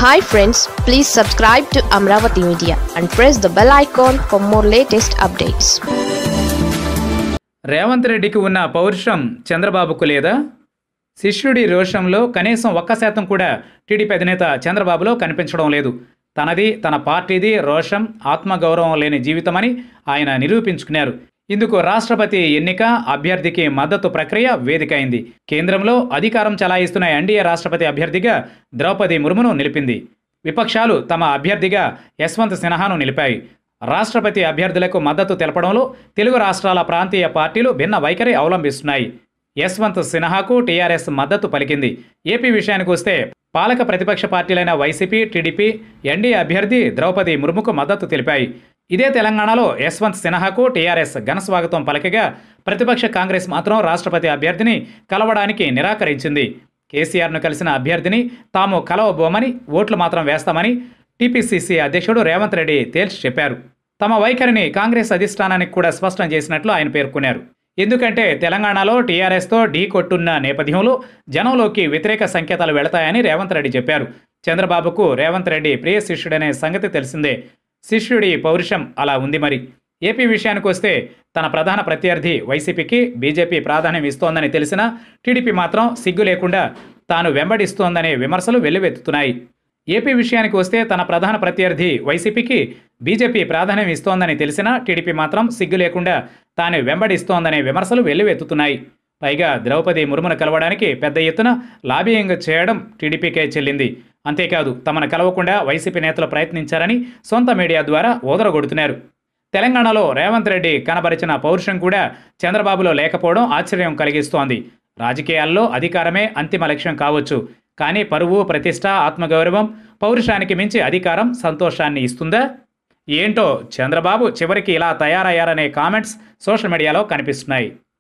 hi friends please subscribe to Amaravati media and press the bell icon for more latest updates Revanth రెడ్డికి ఉన్న పౌరుషం చంద్రబాబుకు లేదా శిష్యుడి రోషంలో కనీసం ఒక్క శాతం కూడా టీడీపీ అధినేత చంద్రబాబులో కనిపించడం లేదు తనది తన పార్టీది రోషం ఆత్మగౌరవం లేని జీవితమని ఆయన నిరూపించుకున్నారు ఇందుకు రాష్ట్రపతి ఎన్నిక అభ్యర్థికి మద్దతు ప్రక్రియ వేదిక అయింది కేంద్రంలో అధికారం చలాయిస్తున్న ఎన్డీఏ రాష్ట్రపతి అభ్యర్థిగా ద్రౌపది ముర్మును నిలిపింది విపక్షాలు తమ అభ్యర్థిగా యశ్వంత్ సిన్హాను నిలిపాయి రాష్ట్రపతి అభ్యర్థులకు మద్దతు తెలపడంలో తెలుగు రాష్ట్రాల ప్రాంతీయ పార్టీలు భిన్న వైఖరి అవలంబిస్తున్నాయి యశ్వంత్ సిన్హాకు టీఆర్ఎస్ మద్దతు పలికింది ఏపీ విషయానికి వస్తే పాలక ప్రతిపక్ష పార్టీలైన వైసీపీ టీడీపీ ఎన్డీఏ అభ్యర్థి ద్రౌపది ముర్ముకు మద్దతు తెలిపాయి ఇదే తెలంగాణలో యశ్వంత్ సిన్హాకు టీఆర్ఎస్ ఘనస్వాగతం పలికగా ప్రతిపక్ష కాంగ్రెస్ మాత్రం రాష్ట్రపతి అభ్యర్థిని కలవడానికి నిరాకరించింది కేసీఆర్ను కలిసిన అభ్యర్థిని తాము కలవబోమని ఓట్లు మాత్రం వేస్తామని టీపీసీసీ అధ్యక్షుడు రేవంత్ రెడ్డి తేల్చి చెప్పారు తమ వైఖరిని కాంగ్రెస్ అధిష్టానానికి కూడా స్పష్టం చేసినట్లు ఆయన పేర్కొన్నారు ఎందుకంటే తెలంగాణలో టీఆర్ఎస్తో ఢీ కొట్టున్న నేపథ్యంలో జనంలోకి వ్యతిరేక సంకేతాలు వెళతాయని రేవంత్ రెడ్డి చెప్పారు చంద్రబాబుకు రేవంత్ రెడ్డి ప్రియ శిష్యుడనే సంగతి తెలిసిందే శిష్యుడి పౌరుషం అలా ఉంది మరి ఏపీ విషయానికి వస్తే తన ప్రధాన ప్రత్యర్థి వైసీపీకి బీజేపీ ప్రాధాన్యం ఇస్తోందని తెలిసినా టీడీపీ మాత్రం సిగ్గు లేకుండా తాను వెంబడిస్తోందనే విమర్శలు వెల్లువెత్తుతున్నాయి ఏపీ విషయానికి వస్తే తన ప్రధాన ప్రత్యర్థి వైసీపీకి బీజేపీ ప్రాధాన్యం ఇస్తోందని తెలిసినా టీడీపీ మాత్రం సిగ్గు లేకుండా తాను వెంబడిస్తోందనే విమర్శలు వెల్లువెత్తుతున్నాయి పైగా ద్రౌపది ముర్మును కలవడానికి పెద్ద ఎత్తున లాబియింగ్ చేయడం టీడీపీకే చెల్లింది అంతేకాదు తమను కలవకుండా వైసీపీ నేతలు ప్రయత్నించారని సొంత మీడియా ద్వారా ఓదరగొడుతున్నారు తెలంగాణలో రేవంత్ రెడ్డి కనబరిచిన పౌరుషం కూడా చంద్రబాబులో లేకపోవడం ఆశ్చర్యం కలిగిస్తోంది రాజకీయాల్లో అధికారమే అంతిమ లక్ష్యం కావచ్చు కానీ పరువు ప్రతిష్ట ఆత్మగౌరవం పౌరుషానికి మించి అధికారం సంతోషాన్ని ఇస్తుందా ఏంటో చంద్రబాబు చివరికి ఇలా తయారయ్యారనే కామెంట్స్ సోషల్ మీడియాలో కనిపిస్తున్నాయి